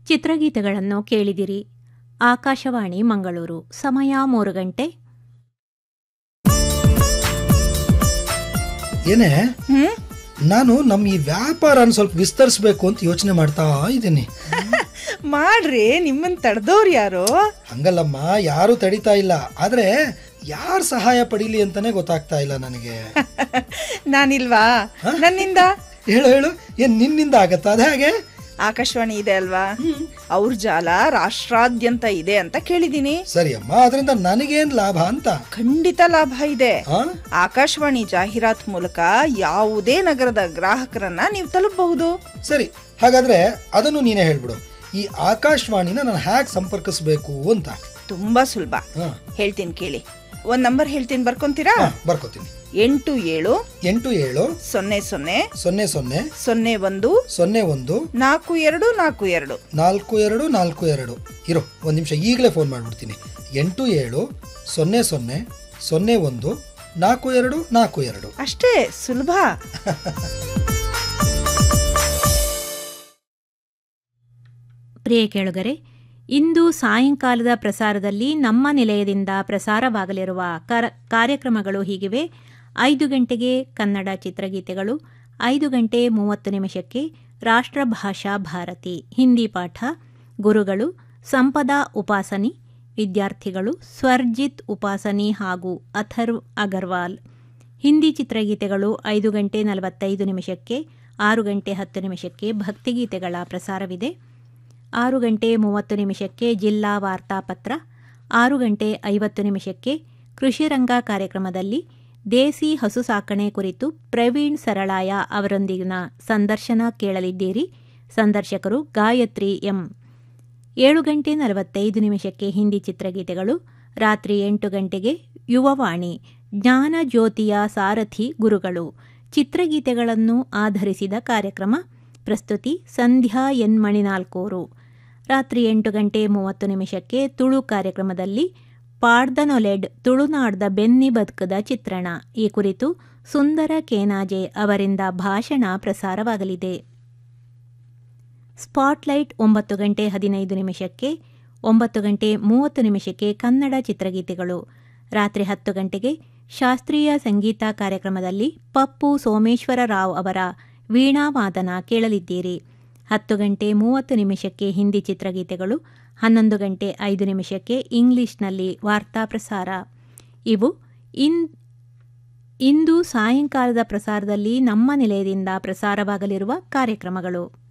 ಚಿತ್ರಗೀತೆಗಳನ್ನು ಕೇಳಿದಿರಿ ಆಕಾಶವಾಣಿ ಮಂಗಳೂರು ಸಮಯ ಮೂರು ಗಂಟೆ ಏನೇ ಹ್ಮ್ ನಾನು ನಮ್ಮ ಈ ವ್ಯಾಪಾರನ ಸ್ವಲ್ಪ ವಿಸ್ತರಿಸ್ಬೇಕು ಅಂತ ಯೋಚನೆ ಮಾಡ್ತಾ ಇದ್ದೀನಿ ಮಾಡ್ರಿ ನಿಮ್ಮನ್ ತಡೆದವ್ರು ಯಾರು ಹಂಗಲ್ಲಮ್ಮ ಯಾರು ತಡಿತಾ ಇಲ್ಲ ಆದ್ರೆ ಯಾರ್ ಸಹಾಯ ಪಡೀಲಿ ಅಂತಾನೆ ಗೊತ್ತಾಗ್ತಾ ಇಲ್ಲ ನನಗೆ ನಾನಿಲ್ವಾ ನನ್ನಿಂದ ಹೇಳು ಹೇಳು ಏನ್ ನಿನ್ನಿಂದ ಆಗತ್ತಾ ಅದ ಹಾಗೆ ಆಕಾಶವಾಣಿ ಇದೆ ಅಲ್ವಾ ಅವ್ರ ಜಾಲ ರಾಷ್ಟ್ರಾದ್ಯಂತ ಇದೆ ಅಂತ ಕೇಳಿದೀನಿ ಸರಿ ಅಮ್ಮ ಅದರಿಂದ ನನಗೇನ್ ಲಾಭ ಅಂತ ಖಂಡಿತ ಲಾಭ ಇದೆ ಆ? ಆಕಾಶವಾಣಿ ಜಾಹೀರಾತ್ ಮೂಲಕ ಯಾವುದೇ ನಗರದ ಗ್ರಾಹಕರನ್ನ ನೀವು ತಲುಪಬಹುದು ಸರಿ ಹಾಗಾದ್ರೆ ಅದನ್ನು ನೀನೇ ಹೇಳ್ಬಿಡು ಈ ಆಕಾಶವಾಣಿನ ನಾನು ಹ್ಯಾಕ್ ಸಂಪರ್ಕಿಸ್ಬೇಕು ಅಂತ ತುಂಬಾ ಸುಲಭ ಹಾ ಹೇಳ್ತೀನಿ ಕೇಳಿ ಒಂದ್ ನಂಬರ್ ಹೇಳ್ತೀನಿ ಬರ್ಕೊಂತೀರಾ ಹಾ, ಬರ್ಕೋತೀನಿ ಎಂಟು ಏಳು ಎಂಟು ಏಳು ಸೊನ್ನೆ ಸೊನ್ನೆ ಸೊನ್ನೆ ಸೊನ್ನೆ ಸೊನ್ನೆ ಒಂದು ಸೊನ್ನೆ ಒಂದು ನಾಲ್ಕು ಎರಡು ನಾಲ್ಕು ಎರಡು ನಾಲ್ಕು ಎರಡು ನಾಲ್ಕು ಎರಡು ಇರೋ ಒಂದು ನಿಮಿಷ ಈಗಲೇ ಫೋನ್ ಮಾಡಿಬಿಡ್ತೀನಿ ಎಂಟು ಏಳು ಸೊನ್ನೆ ಸೊನ್ನೆ ಸೊನ್ನೆ ಒಂದು ನಾಲ್ಕು ಎರಡು ನಾಲ್ಕು ಎರಡು ಅಷ್ಟೇ ಸುಲಭ ಪ್ರಿಯ ಕೇಳುಗರೆ ಇಂದು ಸಾಯಂಕಾಲದ ಪ್ರಸಾರದಲ್ಲಿ ನಮ್ಮ ನಿಲಯದಿಂದ ಪ್ರಸಾರವಾಗಲಿರುವ ಕರ- ಕಾರ್ಯಕ್ರಮಗಳು ಹೀಗಿವೆ ಐದು ಗಂಟೆಗೆ ಕನ್ನಡ ಚಿತ್ರಗೀತೆಗಳು ಐದು ಗಂಟೆ ಮೂವತ್ತು ನಿಮಿಷಕ್ಕೆ ರಾಷ್ಟ್ರಭಾಷಾ ಭಾರತಿ ಹಿಂದಿ ಪಾಠ ಗುರುಗಳು ಸಂಪದಾ ಉಪಾಸನಿ ವಿದ್ಯಾರ್ಥಿಗಳು ಸ್ವರ್ಜಿತ್ ಉಪಾಸನಿ ಹಾಗೂ ಅಥರ್ವ್ ಅಗರ್ವಾಲ್ ಹಿಂದಿ ಚಿತ್ರಗೀತೆಗಳು ಐದು ಗಂಟೆ ನಲವತ್ತೈದು ನಿಮಿಷಕ್ಕೆ ಆರು ಗಂಟೆ ಹತ್ತು ನಿಮಿಷಕ್ಕೆ ಭಕ್ತಿಗೀತೆಗಳ ಪ್ರಸಾರವಿದೆ ಆರು ಗಂಟೆ ಮೂವತ್ತು ನಿಮಿಷಕ್ಕೆ ಜಿಲ್ಲಾ ವಾರ್ತಾಪತ್ರ ಆರು ಗಂಟೆ ಐವತ್ತು ನಿಮಿಷಕ್ಕೆ ಕೃಷಿರಂಗ ಕಾರ್ಯಕ್ರಮದಲ್ಲಿ ದೇಸಿ ಹಸು ಸಾಕಣೆ ಕುರಿತು ಪ್ರವೀಣ್ ಸರಳಾಯ ಅವರೊಂದಿಗಿನ ಸಂದರ್ಶನ ಕೇಳಲಿದ್ದೀರಿ ಸಂದರ್ಶಕರು ಗಾಯತ್ರಿ ಎಂ ಏಳು ಗಂಟೆ ನಲವತ್ತೈದು ನಿಮಿಷಕ್ಕೆ ಹಿಂದಿ ಚಿತ್ರಗೀತೆಗಳು ರಾತ್ರಿ ಎಂಟು ಗಂಟೆಗೆ ಯುವವಾಣಿ ಜ್ಞಾನ ಜ್ಯೋತಿಯ ಸಾರಥಿ ಗುರುಗಳು ಚಿತ್ರಗೀತೆಗಳನ್ನು ಆಧರಿಸಿದ ಕಾರ್ಯಕ್ರಮ ಪ್ರಸ್ತುತಿ ಸಂಧ್ಯಾ ಎನ್ ಮಣಿನಾಲ್ಕೋರು ರಾತ್ರಿ ಎಂಟು ಗಂಟೆ ಮೂವತ್ತು ನಿಮಿಷಕ್ಕೆ ತುಳು ಕಾರ್ಯಕ್ರಮದಲ್ಲಿ ಪಾಡ್ದನೊಲೆಡ್ ತುಳುನಾಡ್ದ ಬೆನ್ನಿ ಬದುಕದ ಚಿತ್ರಣ ಈ ಕುರಿತು ಸುಂದರ ಕೇನಾಜೆ ಅವರಿಂದ ಭಾಷಣ ಪ್ರಸಾರವಾಗಲಿದೆ ಸ್ಪಾಟ್ಲೈಟ್ ಒಂಬತ್ತು ಗಂಟೆ ಹದಿನೈದು ನಿಮಿಷಕ್ಕೆ ಒಂಬತ್ತು ಗಂಟೆ ಮೂವತ್ತು ನಿಮಿಷಕ್ಕೆ ಕನ್ನಡ ಚಿತ್ರಗೀತೆಗಳು ರಾತ್ರಿ ಹತ್ತು ಗಂಟೆಗೆ ಶಾಸ್ತ್ರೀಯ ಸಂಗೀತ ಕಾರ್ಯಕ್ರಮದಲ್ಲಿ ಪಪ್ಪು ಸೋಮೇಶ್ವರ ರಾವ್ ಅವರ ವೀಣಾವಾದನ ಕೇಳಲಿದ್ದೀರಿ ಹತ್ತು ಗಂಟೆ ಮೂವತ್ತು ನಿಮಿಷಕ್ಕೆ ಹಿಂದಿ ಚಿತ್ರಗೀತೆಗಳು ಹನ್ನೊಂದು ಗಂಟೆ ಐದು ನಿಮಿಷಕ್ಕೆ ಇಂಗ್ಲಿಷ್ನಲ್ಲಿ ವಾರ್ತಾ ಪ್ರಸಾರ ಇವು ಇನ್ ಇಂದು ಸಾಯಂಕಾಲದ ಪ್ರಸಾರದಲ್ಲಿ ನಮ್ಮ ನಿಲಯದಿಂದ ಪ್ರಸಾರವಾಗಲಿರುವ ಕಾರ್ಯಕ್ರಮಗಳು